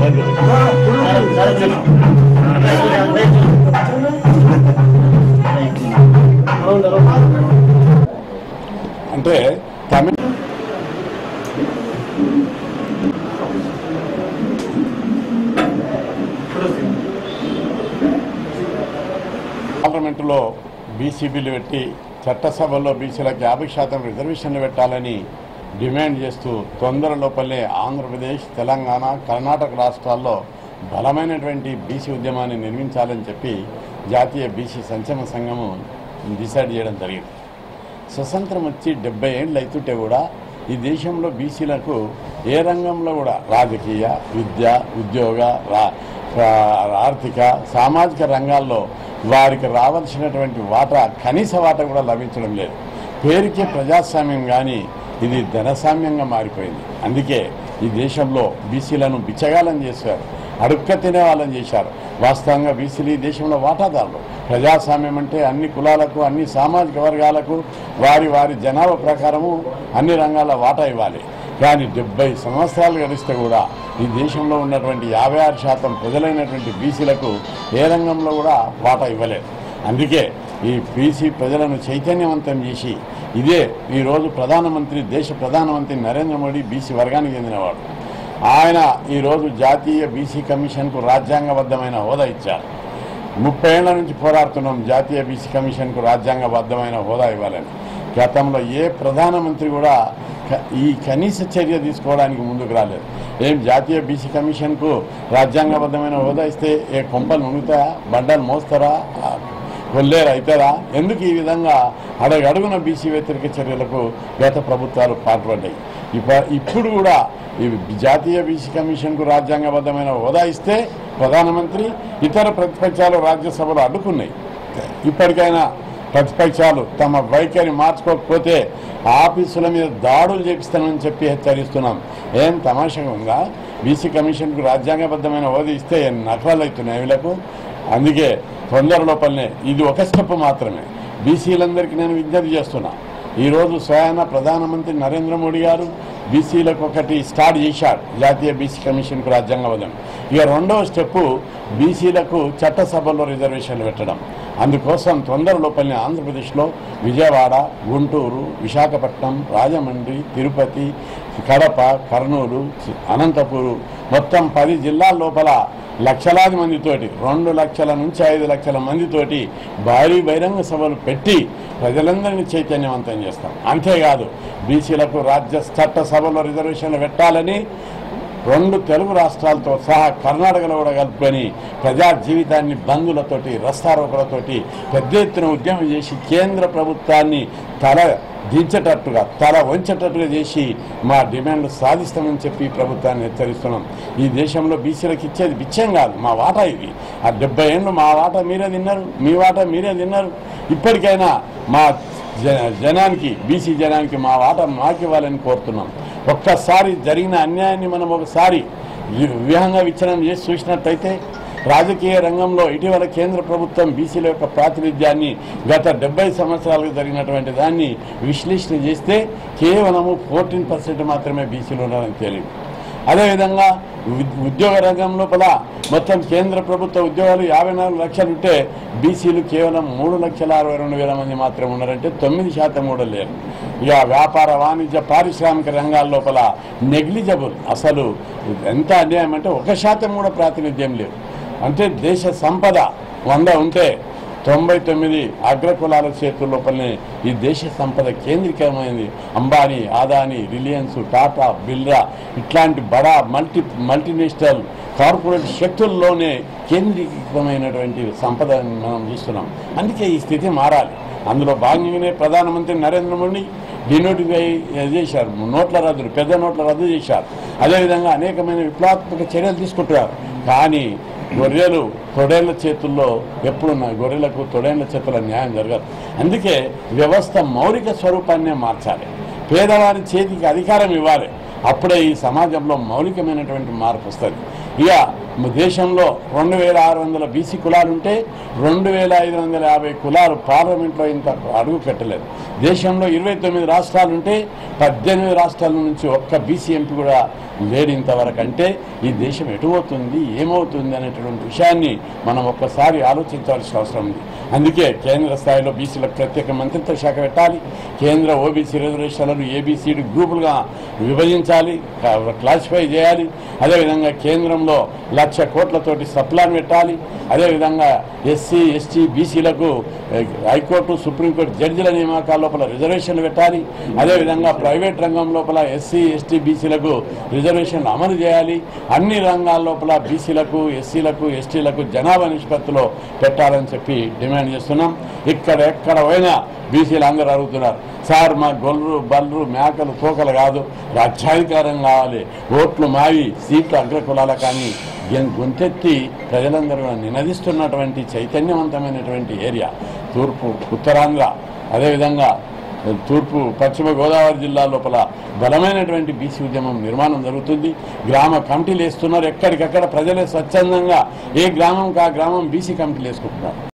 అంటే తమిళ పార్లమెంటులో BC bill పెట్టి చట్టసభల్లో బీసీలకు యాభై శాతం రిజర్వేషన్లు పెట్టాలని డిమాండ్ చేస్తూ తొందర లోపలే ఆంధ్రప్రదేశ్ తెలంగాణ కర్ణాటక రాష్ట్రాల్లో బలమైనటువంటి బీసీ ఉద్యమాన్ని నిర్మించాలని చెప్పి జాతీయ బీసీ సంక్షేమ సంఘము డిసైడ్ చేయడం జరిగింది స్వతంత్రం వచ్చి డెబ్బై ఏళ్ళు అవుతుంటే కూడా ఈ దేశంలో బీసీలకు ఏ రంగంలో కూడా రాజకీయ విద్య ఉద్యోగ రా- రా- ఆర్థిక సామాజిక రంగాల్లో వారికి రావాల్సినటువంటి వాటా కనీస వాటా కూడా లభించడం లేదు పేరుకే ప్రజాస్వామ్యం కానీ ఇది ధనసామ్యంగా మారిపోయింది అందుకే ఈ దేశంలో బీసీలను బిచ్చగాలం చేశారు అడుక్క తినే వాళ్ళని చేశారు వాస్తవంగా బీసీలు ఈ దేశంలో వాటాదారులు ప్రజాస్వామ్యం అంటే అన్ని కులాలకు అన్ని సామాజిక వర్గాలకు వారి వారి జనాభా ప్రకారము అన్ని రంగాల వాటా ఇవ్వాలి కానీ డెబ్బై సంవత్సరాలు గడిస్తే కూడా ఈ దేశంలో ఉన్నటువంటి యాభై ఆరు శాతం ప్రజలైనటువంటి బీసీలకు ఏ రంగంలో కూడా వాటా ఇవ్వలేదు అందుకే ఈ బీసీ ప్రజలను చైతన్యవంతం చేసి ఇదే ఈరోజు ప్రధానమంత్రి దేశ ప్రధానమంత్రి నరేంద్ర మోడీ బీసీ వర్గానికి చెందినవాడు ఆయన ఈరోజు జాతీయ బీసీ కమిషన్కు రాజ్యాంగబద్ధమైన హోదా ఇచ్చారు ముప్పై ఏళ్ల నుంచి పోరాడుతున్నాం జాతీయ బీసీ కమిషన్కు రాజ్యాంగబద్ధమైన హోదా ఇవ్వాలని గతంలో ఏ ప్రధానమంత్రి కూడా క- ఈ కనీస చర్య తీసుకోవడానికి ముందుకు రాలేదు ఏం జాతీయ బీసీ కమిషన్కు రాజ్యాంగబద్ధమైన హోదా ఇస్తే ఏ కొంపలు మునుగుతాయా బండలు మోస్తారా ఆ, కొల్లేరు అవుతారా ఎందుకు ఈ విధంగా అడగడుగున బీసీ వ్యతిరేక చర్యలకు గత ప్రభుత్వాలు పాల్పడ్డాయి ఇప్ప ఇప్పుడు కూడా ఈ జాతీయ బీసీ కమిషన్కు రాజ్యాంగబద్ధమైన హోదా ఇస్తే ప్రధానమంత్రి ఇతర ప్రతిపక్షాలు రాజ్యసభలో అడ్డుకున్నాయి ఇప్పటికైనా ప్రతిపక్షాలు తమ వైఖరి మార్చుకోకపోతే ఆఫీసుల మీద దాడులు చేపిస్తానని చెప్పి హెచ్చరిస్తున్నాం ఏం తమాషగా ఉందా బీసీ కమిషన్కు రాజ్యాంగబద్ధమైన హోదా ఇస్తే నకరాలు అవుతున్నాయి వీళ్ళకు అందుకే తొందర లోపలనే ఇది ఒక స్టెప్ మాత్రమే బీసీలందరికీ నేను విజ్ఞప్తి చేస్తున్నా ఈరోజు స్వయాన ప్రధానమంత్రి నరేంద్ర మోడీ గారు బీసీలకు ఒకటి స్టార్ట్ చేశారు జాతీయ బీసీ కమిషన్కు రాజ్యాంగబద్ధం ఇక రెండవ స్టెప్ బీసీలకు చట్టసభల్లో రిజర్వేషన్లు పెట్టడం అందుకోసం తొందర లోపలనే ఆంధ్రప్రదేశ్లో విజయవాడ గుంటూరు విశాఖపట్నం రాజమండ్రి తిరుపతి కడప కర్నూలు అనంతపూరు మొత్తం పది జిల్లాల లోపల లక్షలాది మందితోటి రెండు లక్షల నుంచి ఐదు లక్షల మందితోటి భారీ బహిరంగ సభలు పెట్టి ప్రజలందరినీ చైతన్యవంతం చేస్తాం అంతేకాదు బీసీలకు రాజ్య చట్ట సభలో రిజర్వేషన్లు పెట్టాలని రెండు తెలుగు రాష్ట్రాలతో సహా కర్ణాటకలో కూడా కలుపుకొని ప్రజా జీవితాన్ని బంధులతోటి రస్తారోకలతోటి పెద్ద ఎత్తున ఉద్యమం చేసి కేంద్ర ప్రభుత్వాన్ని తల దించేటట్టుగా తల వంచేటట్టుగా చేసి మా డిమాండ్లు సాధిస్తామని చెప్పి ప్రభుత్వాన్ని హెచ్చరిస్తున్నాం ఈ దేశంలో బీసీలకు ఇచ్చేది బిచ్చం కాదు మా వాటా ఇది ఆ డెబ్బై ఏళ్ళు మా వాటా మీరే తిన్నారు మీ వాటా మీరే తిన్నారు ఇప్పటికైనా మా జ- జనానికి బీసీ జనానికి మా వాటా మాకు ఇవ్వాలని కోరుతున్నాం ఒక్కసారి జరిగిన అన్యాయాన్ని మనం ఒకసారి వి- విహంగా విచ్ఛిన్నం చేసి చూసినట్టయితే రాజకీయ రంగంలో ఇటీవల కేంద్ర ప్రభుత్వం బీసీల యొక్క ప్రాతినిధ్యాన్ని గత డెబ్బై సంవత్సరాలకు జరిగినటువంటి దాన్ని విశ్లేషణ చేస్తే కేవలము ఫోర్టీన్ పర్సెంట్ మాత్రమే బీసీలు ఉన్నారని తెలియదు అదేవిధంగా ఉద్- ఉద్యోగ రంగం లోపల మొత్తం కేంద్ర ప్రభుత్వ ఉద్యోగాలు యాభై నాలుగు లక్షలు ఉంటే బీసీలు కేవలం మూడు లక్షల అరవై రెండు వేల మంది మాత్రమే ఉన్నారంటే తొమ్మిది శాతం కూడా లేరు ఇక వ్యాపార వాణిజ్య పారిశ్రామిక రంగాల లోపల నెగ్లిజబుల్ అసలు ఎంత అన్యాయం అంటే ఒక శాతం కూడా ప్రాతినిధ్యం లేదు అంటే దేశ సంపద వంద ఉంటే తొంభై తొమ్మిది అగ్రకులాల చేతుల లోపలనే ఈ దేశ సంపద కేంద్రీకరమైంది అంబానీ ఆదాని రిలయన్స్ టాటా బిర్లా ఇట్లాంటి బడా మల్టీ మల్టీనేషనల్ కార్పొరేట్ శక్తుల్లోనే కేంద్రీకృతమైనటువంటి సంపద మనం చూస్తున్నాం అందుకే ఈ స్థితి మారాలి అందులో భాగంగానే ప్రధానమంత్రి నరేంద్ర మోడీ డినోటిఫై చేశారు నోట్ల రద్దులు పెద్ద నోట్ల రద్దు చేశారు అదేవిధంగా అనేకమైన విప్లవాత్మక చర్యలు తీసుకుంటున్నారు కానీ గొర్రెలు తొడేళ్ల చేతుల్లో ఎప్పుడున్న గొర్రెలకు తొడేళ్ల చేతుల్లో న్యాయం జరగదు అందుకే వ్యవస్థ మౌలిక స్వరూపాన్నే మార్చాలి పేదవారి చేతికి అధికారం ఇవ్వాలి అప్పుడే ఈ సమాజంలో మౌలికమైనటువంటి మార్పు వస్తుంది ఇక దేశంలో రెండు వేల ఆరు వందల బీసీ కులాలు ఉంటే రెండు వేల ఐదు వందల యాభై కులాలు పార్లమెంట్లో ఇంత అడుగు పెట్టలేదు దేశంలో ఇరవై తొమ్మిది రాష్ట్రాలు ఉంటే పద్దెనిమిది రాష్ట్రాల నుంచి ఒక్క బీసీ ఎంపీ కూడా లేడు ఇంతవరకు అంటే ఈ దేశం ఎటుపోతుంది ఏమవుతుంది అనేటువంటి విషయాన్ని మనం ఒక్కసారి ఆలోచించాల్సిన అవసరం ఉంది అందుకే కేంద్ర స్థాయిలో బీసీలకు ప్రత్యేక మంత్రిత్వ శాఖ పెట్టాలి కేంద్ర ఓబీసీ రిజర్వేషన్లను ఏబీసీడీ గ్రూపులుగా విభజించాలి కా- క్లాసిఫై చేయాలి అదేవిధంగా కేంద్రంలో లక్ష కోట్లతోటి సప్లాన్ పెట్టాలి అదేవిధంగా ఎస్సీ ఎస్టీ బీసీలకు హైకోర్టు సుప్రీంకోర్టు జడ్జిల నియామకాల లోపల రిజర్వేషన్లు పెట్టాలి అదేవిధంగా ప్రైవేట్ రంగం లోపల ఎస్సీ ఎస్టీ బీసీలకు రిజర్వేషన్లు అమలు చేయాలి అన్ని రంగాల లోపల బీసీలకు ఎస్సీలకు ఎస్టీలకు జనాభా నిష్పత్తిలో పెట్టాలని చెప్పి డిమాండ్ చేస్తున్నాం ఇక్కడ ఎక్కడ పోయినా బీసీలు అందరూ అడుగుతున్నారు సార్ మా గొల్లు బల్లు మేకలు తోకలు కాదు రాజ్యాధికారం కావాలి ఓట్లు మావి సీట్లు అగ్రకులాల కానీ గెం- గొంతెత్తి ప్రజలందరూ కూడా నినదిస్తున్నటువంటి చైతన్యవంతమైనటువంటి ఏరియా తూర్పు ఉత్తరాంధ్ర అదేవిధంగా తూర్పు పశ్చిమ గోదావరి జిల్లా లోపల బలమైనటువంటి బీసీ ఉద్యమం నిర్మాణం జరుగుతుంది గ్రామ కమిటీలు వేస్తున్నారు ఎక్కడికక్కడ ప్రజలే స్వచ్ఛందంగా ఏ గ్రామంకి ఆ గ్రామం బీసీ కమిటీలు వేసుకుంటున్నారు